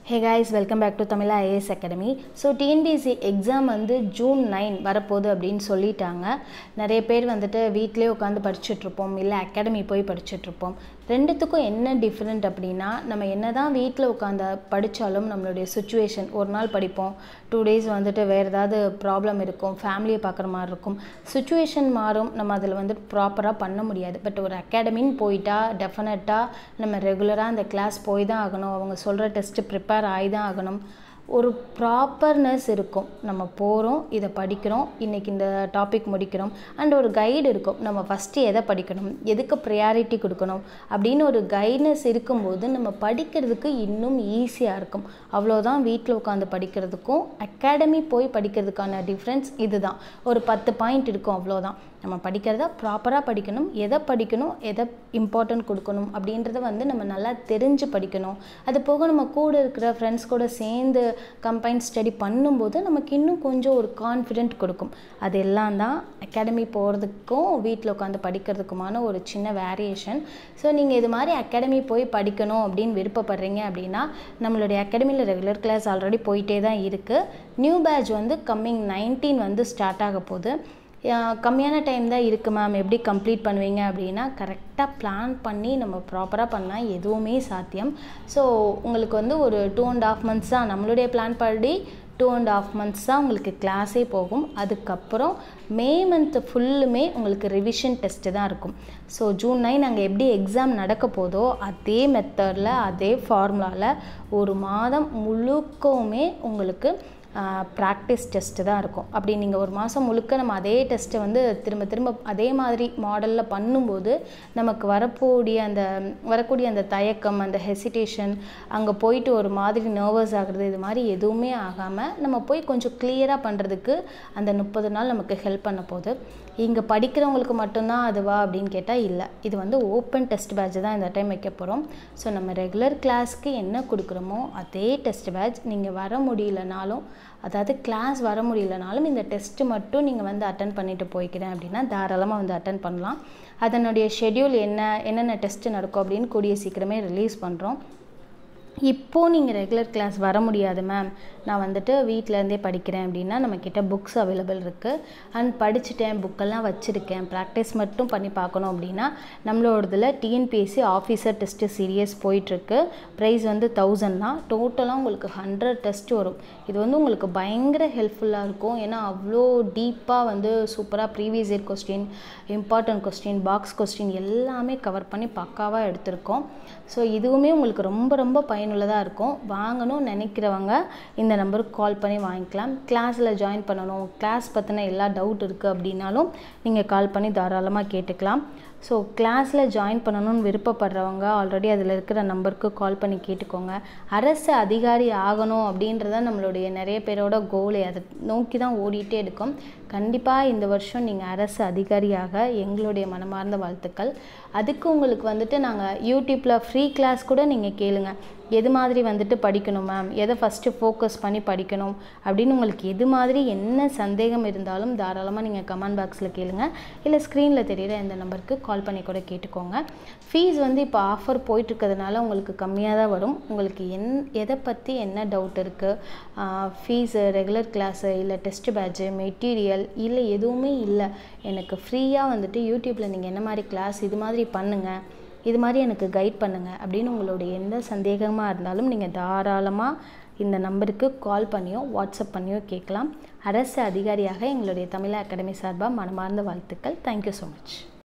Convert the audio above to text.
hey guys welcome back to Tamizha IAS academy so TNPSC exam வந்து June nine வரப்போகுது அப்படின்னு சொல்லிட்டாங்க நிறைய பேர் வந்துட்டு வீட்டிலே உட்காந்து படிச்சுட்ருப்போம் இல்லை அகாடமி போய் படிச்சுட்ருப்போம் ரெண்டுத்துக்கும் என்ன டிஃப்ரெண்ட் அப்படின்னா நம்ம என்ன தான் வீட்டில் உட்காந்து படித்தாலும் நம்மளுடைய சுச்சுவேஷன் ஒரு நாள் படிப்போம் டூ டேஸ் வந்துட்டு வேறு ஏதாவது ப்ராப்ளம் இருக்கும் ஃபேமிலியை பார்க்குற மாதிரி இருக்கும் சுச்சுவேஷன் மாறும் நம்ம அதில் வந்துட்டு ப்ராப்பராக பண்ண முடியாது பட் ஒரு அகாடமின்னு போயிட்டா டெஃபினட்டாக நம்ம ரெகுலராக அந்த கிளாஸ் போய் தான் ஆகணும் அவங்க சொல்கிற டெஸ்ட்டு ப்ரிப்பேர் ஆகி தான் ஆகணும் ஒரு ப்ராப்பர்னஸ் இருக்கும் நம்ம போகிறோம் இதை படிக்கிறோம் இன்றைக்கி இந்த டாபிக் முடிக்கிறோம் அண்ட் ஒரு கைடு இருக்கும் நம்ம ஃபஸ்ட்டு எதை படிக்கணும் எதுக்கு ப்ரையாரிட்டி கொடுக்கணும் அப்படின்னு ஒரு கைட்னஸ் இருக்கும்போது நம்ம படிக்கிறதுக்கு இன்னும் ஈஸியாக இருக்கும் அவ்வளோதான் வீட்டில் உட்காந்து படிக்கிறதுக்கும் அகாடமி போய் படிக்கிறதுக்கான டிஃப்ரென்ஸ் இதுதான் ஒரு பத்து பாயிண்ட் இருக்கும் அவ்வளோதான் நம்ம படிக்கிறத ப்ராப்பராக படிக்கணும் எதை படிக்கணும் எதை இம்பார்ட்டன்ட் கொடுக்கணும் அப்படின்றத வந்து நம்ம நல்லா தெரிஞ்சு படிக்கணும் அது போக நம்ம கூட இருக்கிற ஃப்ரெண்ட்ஸ் கூட சேர்ந்து கம்பைன் ஸ்டடி பண்ணும்போது நமக்கு இன்னும் கொஞ்சம் ஒரு கான்ஃபிடென்ட் கொடுக்கும் அது எல்லாம் தான் அகாடமி போகிறதுக்கும் வீட்டில் உட்காந்து படிக்கிறதுக்குமான ஒரு சின்ன வேரியேஷன் ஸோ நீங்கள் இது மாதிரி அகாடமி போய் படிக்கணும் அப்படின்னு விருப்பப்படுறீங்க அப்படின்னா நம்மளுடைய அகாடமியில் ரெகுலர் கிளாஸ் ஆல்ரெடி போயிட்டே தான் இருக்குது நியூ பேட்ச் வந்து கம்மிங் நைன்டீன் வந்து ஸ்டார்ட் ஆக போகுது கம்மியான டைம் தான் இருக்குது மேம் எப்படி கம்ப்ளீட் பண்ணுவீங்க அப்படின்னா கரெக்டாக பிளான் பண்ணி நம்ம ப்ராப்பராக பண்ணால் எதுவுமே சாத்தியம் ஸோ உங்களுக்கு வந்து ஒரு டூ அண்ட் ஆஃப் மந்த்ஸ் தான் நம்மளுடைய பிளான் படி டூ அண்ட் ஆஃப் மந்த்ஸ் தான் உங்களுக்கு கிளாஸே போகும் அதுக்கப்புறம் மே மந்த்து ஃபுல்லுமே உங்களுக்கு ரிவிஷன் டெஸ்ட்டு தான் இருக்கும் ஸோ ஜூன் நைன் அங்கே எப்படி எக்ஸாம் நடக்க போதோ அதே மெத்தடில் அதே ஃபார்முலாவில் ஒரு மாதம் முழுக்கவுமே உங்களுக்கு ப்ராக்டிஸ் டெஸ்ட்டு தான் இருக்கும் அப்படி நீங்கள் ஒரு மாதம் முழுக்க நம்ம அதே டெஸ்ட்டை வந்து திரும்ப திரும்ப அதே மாதிரி மாடலில் பண்ணும்போது நமக்கு வரக்கூடிய அந்த வரக்கூடிய அந்த தயக்கம் அந்த ஹெசிடேஷன் அங்கே போயிட்டு ஒரு மாதிரி நர்வஸ் ஆகுறது இது மாதிரி எதுவுமே ஆகாமல் நம்ம போய் கொஞ்சம் கிளியராக பண்ணுறதுக்கு அந்த முப்பது நாள் நமக்கு ஹெல்ப் பண்ண போகுது இங்கே படிக்கிறவங்களுக்கு மட்டும்தான் அதுவா அப்படின்னு கேட்டால் இல்லை இது வந்து ஓப்பன் டெஸ்ட் பேட்ச் தான் இந்த டைம் வைக்க போகிறோம் ஸோ நம்ம ரெகுலர் கிளாஸ்க்கு என்ன கொடுக்குறோமோ அதே டெஸ்ட் பேட்ச் நீங்கள் வர முடியலனாலும் அதாவது கிளாஸ் வர முடியலனாலும் இந்த டெஸ்ட்டு மட்டும் நீங்கள் வந்து அட்டன் பண்ணிட்டு போய்க்கிறேன் அப்படின்னா தாராளமாக வந்து அட்டன் பண்ணலாம் அதனுடைய ஷெட்யூல் என்ன என்னென்ன டெஸ்ட்டு நடக்கும் அப்படின்னு கூடிய சீக்கிரமே ரிலீஸ் பண்ணுறோம் இப்போது நீங்கள் ரெகுலர் கிளாஸ் வர முடியாது மேம் நான் வந்துட்டு வீட்டிலேருந்தே படிக்கிறேன் அப்படின்னா நம்மக்கிட்ட புக்ஸ் அவைலபிள் இருக்குது அண்ட் படிச்சுட்டேன் புக்கெல்லாம் வச்சுருக்கேன் ப்ராக்டிஸ் மட்டும் பண்ணி பார்க்கணும் அப்படின்னா நம்மளோடதில் டிஎன்பிஎஸ்சி ஆஃபீஸர் டெஸ்ட்டு சீரியஸ் போயிட்டுருக்கு ப்ரைஸ் வந்து தௌசண்ட் தான் டோட்டலாக உங்களுக்கு ஹண்ட்ரட் டெஸ்ட் வரும் இது வந்து உங்களுக்கு பயங்கர ஹெல்ப்ஃபுல்லாக இருக்கும் ஏன்னா அவ்வளோ டீப்பாக வந்து சூப்பராக previous year question important question box question எல்லாமே கவர் பண்ணி பக்காவாக எடுத்திருக்கோம் ஸோ இதுவுமே உங்களுக்கு ரொம்ப ரொம்ப பயனுள்ளதாக இருக்கும் வாங்கணும் நினைக்கிறவங்க இந்த நம்பருக்கு கால் பண்ணி வாங்கிக்கலாம் கிளாஸில் ஜாயின் பண்ணணும் கிளாஸ் பற்றின எல்லா டவுட் இருக்குது அப்படின்னாலும் நீங்கள் கால் பண்ணி தாராளமாக கேட்டுக்கலாம் ஸோ கிளாஸில் ஜாயின் பண்ணணும்னு விருப்பப்படுறவங்க ஆல்ரெடி அதில் இருக்கிற நம்பருக்கு கால் பண்ணி கேட்டுக்கோங்க அரசு அதிகாரி ஆகணும் அப்படின்றத நம்மளுடைய நிறைய பேரோட கோலே அதை நோக்கி தான் ஓடிட்டே இருக்கும் கண்டிப்பாக இந்த வருஷம் நீங்கள் அரசு அதிகாரியாக எங்களுடைய மனமார்ந்த வாழ்த்துக்கள் அதுக்கு உங்களுக்கு வந்துட்டு நாங்கள் யூடியூப்பில் ஃப்ரீ கிளாஸ் கூட நீங்கள் கேளுங்க எது மாதிரி வந்துட்டு படிக்கணும் மேம் எதை ஃபஸ்ட்டு ஃபோக்கஸ் பண்ணி படிக்கணும் அப்படின்னு உங்களுக்கு எது மாதிரி என்ன சந்தேகம் இருந்தாலும் தாராளமாக நீங்கள் கமெண்ட் பாக்ஸில் கேளுங்க இல்லை ஸ்க்ரீனில் தெரிகிற இந்த நம்பருக்கு கால் பண்ணி கூட கேட்டுக்கோங்க ஃபீஸ் வந்து இப்போ ஆஃபர் போயிட்டுருக்கிறதுனால உங்களுக்கு கம்மியாக தான் வரும் உங்களுக்கு என் எதை பற்றி என்ன டவுட் இருக்குது ஃபீஸு ரெகுலர் கிளாஸு இல்லை டெஸ்ட் பேட்ச்சு மெட்டீரியல் இல்லை எதுவுமே இல்லை எனக்கு ஃப்ரீயாக வந்துட்டு யூடியூப்பில் நீங்கள் என்ன மாதிரி கிளாஸ் இது மாதிரி பண்ணுங்கள் இது மாதிரி எனக்கு கைட் பண்ணுங்கள் அப்படின்னு உங்களுடைய எந்த சந்தேகமாக இருந்தாலும் நீங்கள் தாராளமாக இந்த நம்பருக்கு கால் பண்ணியோ வாட்ஸ்அப் பண்ணியோ கேட்கலாம் அரசு அதிகாரியாக எங்களுடைய தமிழ் அகாடமி சார்பாக மனமார்ந்த வாழ்த்துக்கள் தேங்க்யூ ஸோ மச்